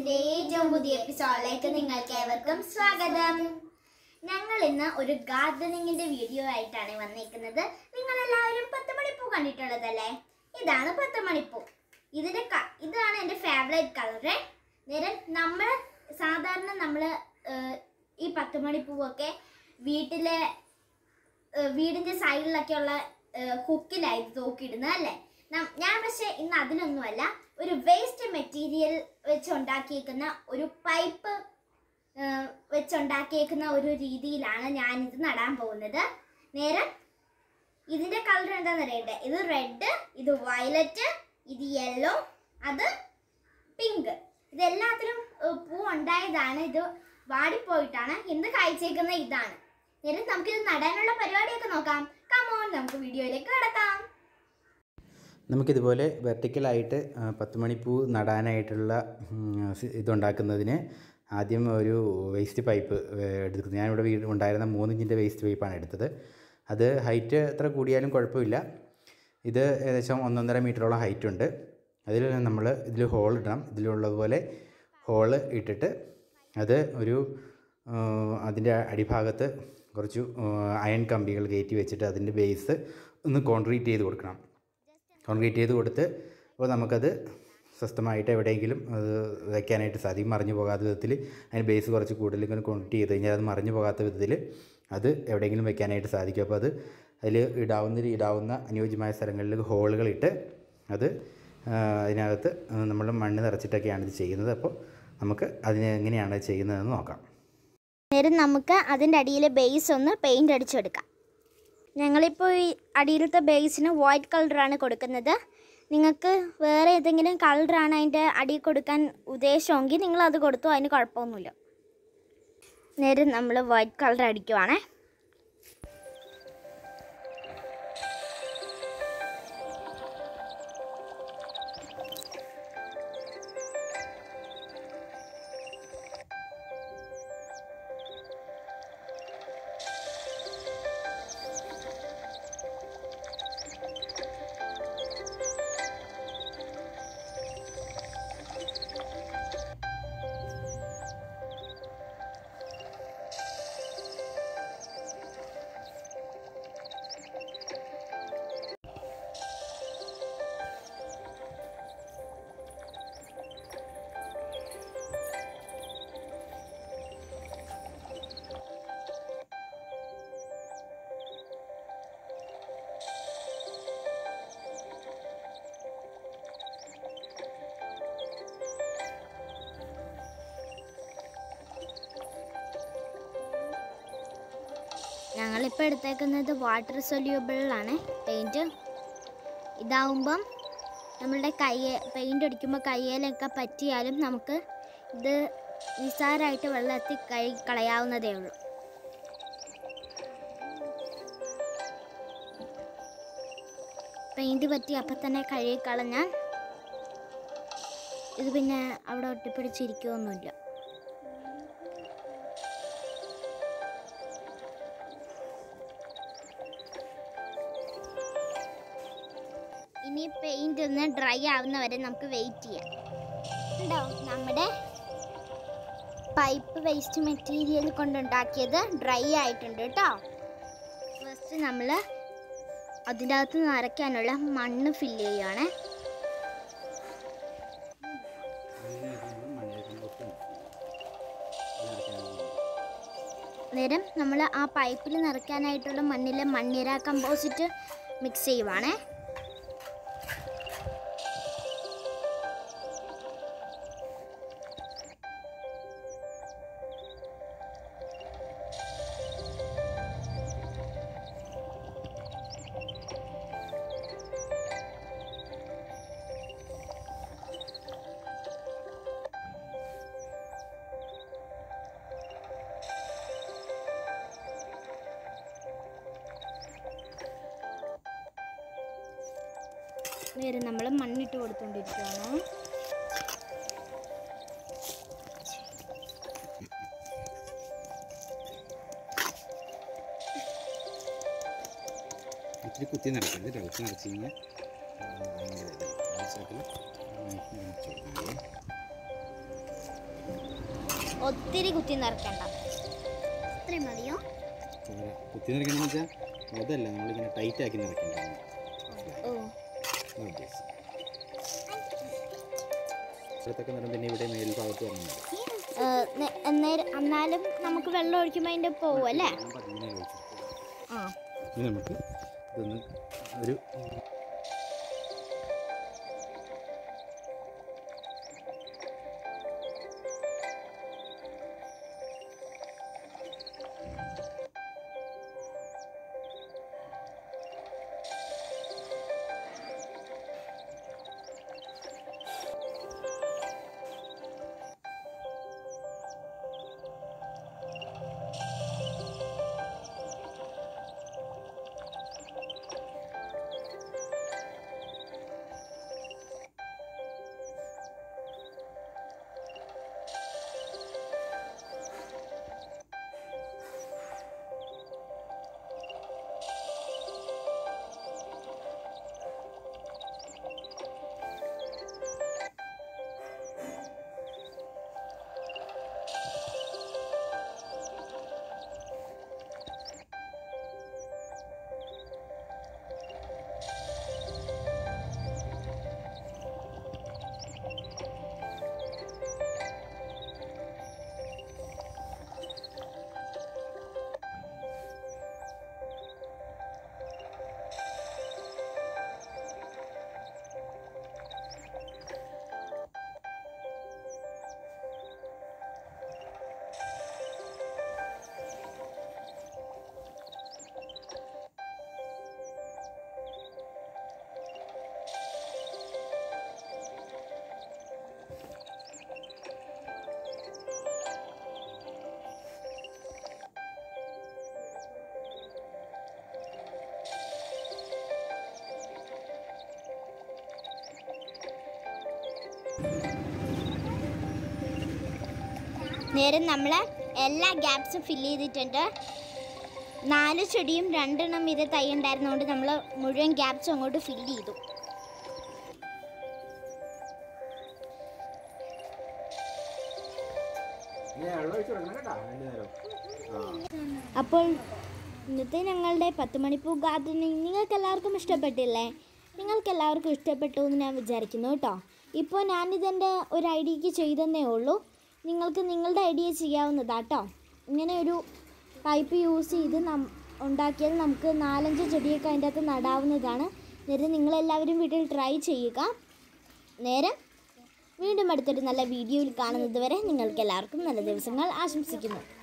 ചാനലിന്റെ ഏറ്റവും പുതിയ എപ്പിസോഡിലേക്ക് നിങ്ങൾക്ക് ഏവർക്കും സ്വാഗതം ഞങ്ങൾ ഇന്ന് ഒരു ഗാർഡനിങ്ങിന്റെ വീഡിയോ ആയിട്ടാണ് വന്നിരിക്കുന്നത് നിങ്ങൾ എല്ലാവരും പത്ത് മണിപ്പൂ കണ്ടിട്ടുള്ളതല്ലേ ഇതാണ് പത്ത് മണിപ്പൂ ഇതിന്റെ ക- ഇതാണ് എൻ്റെ ഫേവറേറ്റ് കളറ് നേരം നമ്മൾ സാധാരണ നമ്മൾ ഈ പത്ത് മണിപ്പൂവൊക്കെ വീട്ടിലെ ഏഹ് വീടിന്റെ സൈഡിലൊക്കെയുള്ള ഹുക്കിലായി തൂക്കിയിടുന്നത് അല്ലേ നം- ഞാൻ പക്ഷെ ഇന്ന് അതിനൊന്നുമല്ല ഒരു വേസ്റ്റ് മെറ്റീരിയൽ വെച്ചുണ്ടാക്കിയേക്കുന്ന ഒരു പൈപ്പ് വെച്ചുണ്ടാക്കിയേക്കുന്ന ഒരു രീതിയിലാണ് ഞാനിത് നടാൻ പോകുന്നത് നേരം ഇതിന്റെ കളർ എന്താണെന്ന് അറിയട്ടെ ഇത് റെഡ് ഇത് വയലറ്റ് ഇത് യെല്ലോ അത് പിങ്ക് ഇതെല്ലാത്തിലും ഏഹ്, പൂ ഉണ്ടായതാണ് ഇത് വാടിപ്പോയിട്ടാണ് ഇന്ന് കായ്ച്ചേക്കുന്ന ഇതാണ് നേരം നമുക്കിത് നടാനുള്ള പരിപാടിയൊക്കെ നോക്കാം കമോൺ നമുക്ക് വീഡിയോയിലേക്ക് കടക്കാം നമുക്കിതുപോലെ വെർട്ടിക്കലായിട്ട് ആ, പത്ത് മണിപ്പൂ നടാനായിട്ടുള്ള ഉം, സി- ഇതുണ്ടാക്കുന്നതിന് ആദ്യം ഒരു വേസ്റ്റ് പൈപ്പ് എടുക്കുന്നത് ഞാനിവിടെ വീട് ഉണ്ടായിരുന്ന മൂന്ന് ഇഞ്ചിൻ്റെ വേസ്റ്റ് പൈപ്പാണ് എടുത്തത് അത് ഹൈറ്റ് എത്ര കൂടിയാലും കുഴപ്പമില്ല ഇത് ഏകദേശം ഒന്നൊന്നര മീറ്ററോളം ഹൈറ്റ് ഉണ്ട് അതിൽ നമ്മൾ ഇതിൽ ഹോൾ ഇടണം ഇതിലുള്ളതുപോലെ ഹോള് ഇട്ടിട്ട് അത് ഒരു ആ, അതിൻ്റെ അടിഭാഗത്ത് കുറച്ച് അയൺ കമ്പികൾ കയറ്റി വെച്ചിട്ട് അതിൻ്റെ ബേസ് ഒന്ന് കോൺക്രീറ്റ് ചെയ്ത് കൊടുക്കണം കോൺക്രീറ്റ് ചെയ്ത് കൊടുത്ത് അപ്പോൾ നമുക്കത് സ്വസ്ഥമായിട്ട് എവിടെയെങ്കിലും അത് വയ്ക്കാനായിട്ട് സാധിക്കും മറിഞ്ഞു പോകാത്ത വിധത്തിൽ അതിന് ബേസ് കുറച്ച് കൂടുതൽ ഇങ്ങനെ കോൺക്രീറ്റ് ചെയ്ത് കഴിഞ്ഞാൽ അത് മറിഞ്ഞു പോകാത്ത വിധത്തിൽ അത് എവിടെയെങ്കിലും വെക്കാനായിട്ട് സാധിക്കും അപ്പോൾ അത് അതിൽ ഇടാവുന്ന ഇടാവുന്ന അനുയോജ്യമായ സ്ഥലങ്ങളിൽ ഹോളുകളിട്ട് അത് ആ, അതിനകത്ത് നമ്മൾ മണ്ണ് നിറച്ചിട്ടൊക്കെയാണ് ഇത് ചെയ്യുന്നത് അപ്പോൾ നമുക്ക് അതിന് എങ്ങനെയാണ് ചെയ്യുന്നതെന്ന് നോക്കാം നേരം നമുക്ക് അതിൻ്റെ അടിയിൽ ബേസ് ഒന്ന് പെയിൻ്റ് അടിച്ചെടുക്കാം ഞങ്ങളിപ്പോൾ ഈ അടിയിലത്തെ ബേസിന് വൈറ്റ് കളറാണ് കൊടുക്കുന്നത് നിങ്ങൾക്ക് വേറെ ഏതെങ്കിലും കളറാണ് അതിൻ്റെ അടിയിൽ കൊടുക്കാൻ ഉദ്ദേശമെങ്കിൽ നിങ്ങൾ അത് കൊടുത്തു അതിന് കുഴപ്പമൊന്നുമില്ല നേരം നമ്മൾ വൈറ്റ് കളർ അടിക്കുവാണേ ഞങ്ങളിപ്പോൾ എടുത്തേക്കുന്നത് വാട്ടർ സൊല്യൂബിളാണ് പെയിൻറ്റ് ഇതാവുമ്പം നമ്മളുടെ കൈ പെയിൻ്റ് അടിക്കുമ്പോൾ കയ്യിലൊക്കെ പറ്റിയാലും നമുക്ക് ഇത് നിസ്സാരമായിട്ട് വെള്ളത്തിൽ കഴുകി കളയാവുന്നതേ ഉള്ളൂ പെയിൻറ് പറ്റി അപ്പം തന്നെ കഴുകി കളഞ്ഞാൽ ഇത് പിന്നെ അവിടെ ഒട്ടിപ്പിടിച്ചിരിക്കുകയൊന്നുമില്ല ഇനി പെയിന്റ് ഒന്ന് ഡ്രൈ ആവുന്ന വരെ നമുക്ക് വെയിറ്റ് ചെയ്യാം ഉണ്ടോ നമ്മുടെ പൈപ്പ് വേസ്റ്റ് മെറ്റീരിയൽ കൊണ്ടുണ്ടാക്കിയത് ഡ്രൈ ആയിട്ടുണ്ട് കേട്ടോ ഫസ്റ്റ് നമ്മൾ അതിൻ്റെ അകത്ത് നിറയ്ക്കാനുള്ള മണ്ണ് ഫില്ല് ചെയ്യുവാണ് നേരം നമ്മൾ ആ പൈപ്പിൽ നിറയ്ക്കാനായിട്ടുള്ള മണ്ണിൽ മണ്ണിര കമ്പോസിറ്റ് മിക്സ് ചെയ്യുവാണേ നേരെ നമ്മൾ മണ്ണിട്ട് കൊടുത്തുകൊണ്ടിരിക്കുകയാണ് ഇത്തിരി കുത്തി നടക്കരുത് ഡൗട്ട് നടച്ചു കഴിഞ്ഞാൽ ഭയങ്കര ഇതായി. ആ ദിവസത്തിൽ നന്നായിട്ട് നനച്ച് കൊടുക്കണം. ഒത്തിരി കുത്തി നിറക്കണ്ട ഇത്രയും മതിയോ പോരാ കുത്തി നിറയ്ക്കണമെന്ന് വെച്ചാൽ അതല്ല നമ്മളിങ്ങനെ ടൈറ്റ് ആക്കി നിറയ്ക്കേണ്ടതാണ് ഓ ഇവിടത്തൊക്കെ നിറം പിന്നെ ഇവിടെ മേൽഭാഗത്ത് വരണം അന്നേരം എന്നാലും നമുക്ക് വെള്ളം ഒഴിക്കുമ്പോൾ അതിൻ്റെ പോവും അല്ലേ ഇങ്ങനെ ഒഴിച്ചു ആ ഇനി നമുക്ക് ഇതൊന്ന് ഒരു നേരം നമ്മൾ എല്ലാ ഗ്യാപ്സും ഫില്ല് ചെയ്തിട്ടുണ്ട് നാല് ചെടിയും രണ്ടെണ്ണം ഇത് തൈ ഉണ്ടായിരുന്നതുകൊണ്ട് നമ്മൾ മുഴുവൻ ഗ്യാപ്സും അങ്ങോട്ട് ഫില്ല് ചെയ്തു വെള്ളം ഒഴിച്ചു കൊടുക്കണം കേട്ടോ രണ്ട് നേരം അപ്പോൾ ഇന്നത്തെ ഞങ്ങളുടെ പത്ത് മണിപ്പൂ ഗാർഡനിങ് നിങ്ങൾക്ക് എല്ലാവർക്കും ഇഷ്ടപ്പെട്ടില്ലേ നിങ്ങൾക്ക് എല്ലാവർക്കും ഇഷ്ടപ്പെട്ടു എന്ന് ഞാൻ വിചാരിക്കുന്നു കേട്ടോ ഇപ്പോൾ ഞാനിതെൻ്റെ ഒരു ഐഡിയക്ക് ചെയ്തെന്നേ ഉള്ളൂ നിങ്ങൾക്ക് നിങ്ങളുടെ ഐഡിയ ചെയ്യാവുന്നതാട്ടോ ഇങ്ങനെ ഒരു പൈപ്പ് യൂസ് ചെയ്ത് നം ഉണ്ടാക്കിയാൽ നമുക്ക് നാലഞ്ച് ചെടിയൊക്കെ അതിൻ്റെ അകത്ത് നടാവുന്നതാണ് നേരെ നിങ്ങളെല്ലാവരും വീട്ടിൽ ട്രൈ ചെയ്യുക നേരെ വീണ്ടും അടുത്തൊരു നല്ല വീഡിയോയിൽ കാണുന്നത് വരെ നിങ്ങൾക്ക് എല്ലാവർക്കും നല്ല ദിവസങ്ങൾ ആശംസിക്കുന്നു